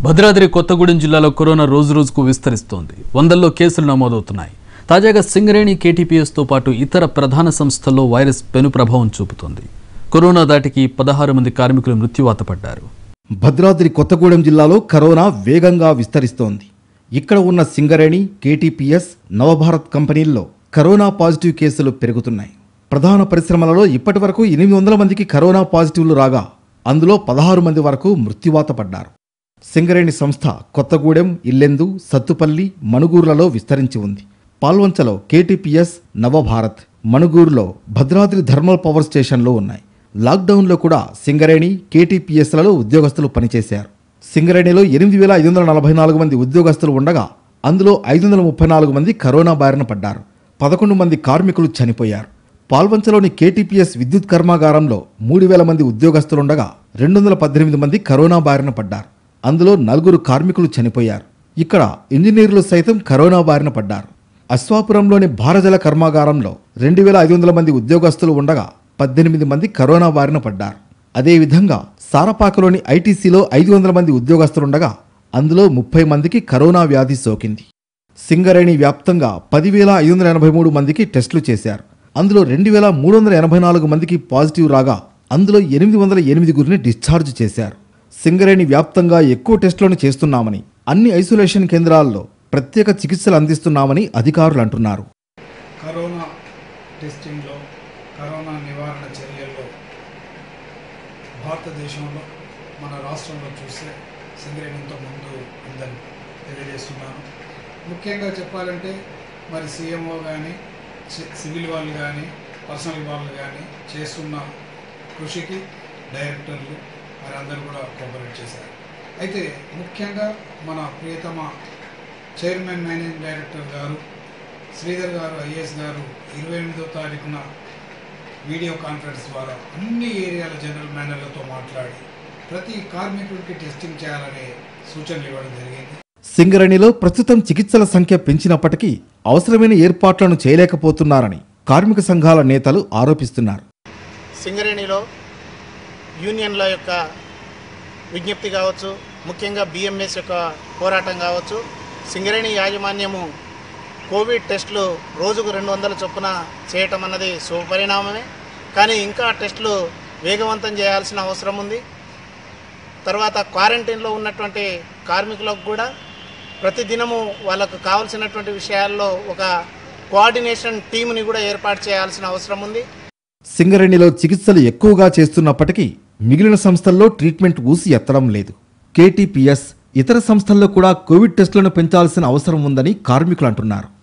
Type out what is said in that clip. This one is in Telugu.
భద్రాద్రి కొత్తగూడెం జిల్లాలో కరోనా రోజు రోజుకు విస్తరిస్తోంది వందల్లో కేసులు నమోదవుతున్నాయి తాజాగా సింగరేణి కేటీపీఎస్తో పాటు ఇతర ప్రధాన సంస్థల్లో వైరస్ పెను ప్రభావం చూపుతోంది కరోనా దాటికి పదహారు మంది కార్మికులు మృత్యువాత పడ్డారు భద్రాద్రి కొత్తగూడెం జిల్లాలో కరోనా వేగంగా విస్తరిస్తోంది ఇక్కడ ఉన్న సింగరేణి కేటీపీఎస్ నవభారత్ కంపెనీల్లో కరోనా పాజిటివ్ కేసులు పెరుగుతున్నాయి ప్రధాన పరిశ్రమలలో ఇప్పటి వరకు ఎనిమిది వందల మందికి కరోనా పాజిటివ్లు రాగా అందులో పదహారు మంది వరకు మృత్యువాత పడ్డారు సింగరేణి సంస్థ కొత్తగూడెం ఇల్లెందు సత్తుపల్లి మణుగూరులలో విస్తరించి ఉంది పాల్వంచలో కేటీపీఎస్ నవభారత్ మణుగూరులో భద్రాద్రి థర్మల్ పవర్ స్టేషన్లు ఉన్నాయి లాక్డౌన్లో కూడా సింగరేణి కేటీపీఎస్లలో ఉద్యోగస్తులు పనిచేశారు సింగరేణిలో ఎనిమిది వేల ఐదు వందల నలభై నాలుగు మంది ఉద్యోగస్తులు ఉండగా అందులో ఐదు వందల ముప్పై నాలుగు మంది కరోనా బారిన పడ్డారు పదకొండు మంది కార్మికులు చనిపోయారు పాల్వంచలోని కేటీపీఎస్ విద్యుత్ కర్మాగారంలో మూడు వేల మంది ఉద్యోగస్తులుండగా రెండు వందల పద్దెనిమిది మంది కరోనా బారిన పడ్డారు అందులో నలుగురు కార్మికులు చనిపోయారు ఇక్కడ ఇంజనీర్లు సైతం కరోనా బారిన పడ్డారు అశ్వాపురంలోని భారజల కర్మాగారంలో రెండు వేల ఐదు వందల మంది ఉద్యోగస్తులు ఉండగా పద్దెనిమిది మంది కరోనా బారిన పడ్డారు అదేవిధంగా సారపాకలోని ఐటీసీలో ఐదు వందల మంది ఉద్యోగస్తులుండగా అందులో ముప్పై మందికి కరోనా వ్యాధి సోకింది సింగరేణి వ్యాప్తంగా పదివేల ఐదు వందల ఎనభై మూడు మందికి టెస్టులు చేశారు అందులో రెండు వేల మూడు వందల ఎనభై నాలుగు మందికి పాజిటివ్ రాగా అందులో ఎనిమిది వందల ఎనిమిది గురిని డిశ్చార్జ్ చేశారు సింగరేణి వ్యాప్తంగా ఎక్కువ టెస్టులను చేస్తున్నామని అన్ని ఐసోలేషన్ కేంద్రాల్లో ప్రత్యేక చికిత్సలు అందిస్తున్నామని అధికారులు అంటున్నారు కరోనా టెస్టింగ్లో కరోనా నివారణ చర్యల్లో భారతదేశంలో మన రాష్ట్రంలో చూస్తే సింగరేణితో ముందు ఉందని తెలియజేస్తున్నాను ముఖ్యంగా చెప్పాలంటే మరి సీఎంఓ కానీ సివిల్ వాళ్ళు కానీ పర్సనల్ వాళ్ళు కానీ చేస్తున్న కృషికి డైరెక్టర్లు మరి అందరూ కూడా కోఆపరేట్ చేశారు అయితే ముఖ్యంగా మన ప్రియతమ చైర్మన్ మేనేజింగ్ డైరెక్టర్ గారు శ్రీధర్ గారు ఐఏఎస్ గారు ఇరవై ఎనిమిదో తారీఖున వీడియో కాన్ఫరెన్స్ ద్వారా అన్ని ఏరియాల జనరల్ మేనేజర్లతో మాట్లాడి ప్రతి కార్మికుడికి టెస్టింగ్ చేయాలనే సూచనలు ఇవ్వడం జరిగింది సింగరేణిలో ప్రస్తుతం చికిత్సల సంఖ్య పెంచినప్పటికీ అవసరమైన ఏర్పాట్లను చేయలేకపోతున్నారని కార్మిక సంఘాల నేతలు ఆరోపిస్తున్నారు సింగరేణిలో యూనియన్ల యొక్క విజ్ఞప్తి కావచ్చు ముఖ్యంగా బిఎంఎస్ యొక్క పోరాటం కావచ్చు సింగరేణి యాజమాన్యము కోవిడ్ టెస్టులు రోజుకు రెండు వందల చొప్పున చేయటం అన్నది శుభపరిణామమే కానీ ఇంకా టెస్టులు వేగవంతం చేయాల్సిన అవసరం ఉంది తర్వాత క్వారంటైన్లో ఉన్నటువంటి కార్మికులకు కూడా ప్రతిదినము వాళ్ళకు కావాల్సినటువంటి విషయాల్లో ఒక కోఆర్డినేషన్ టీముని కూడా ఏర్పాటు చేయాల్సిన అవసరం ఉంది సింగరేణిలో చికిత్సలు ఎక్కువగా చేస్తున్నప్పటికీ మిగిలిన సంస్థల్లో ట్రీట్మెంట్ ఊసి ఎత్తడం లేదు కేటీపీఎస్ ఇతర సంస్థల్లో కూడా కోవిడ్ టెస్టులను పెంచాల్సిన అవసరం ఉందని కార్మికులు అంటున్నారు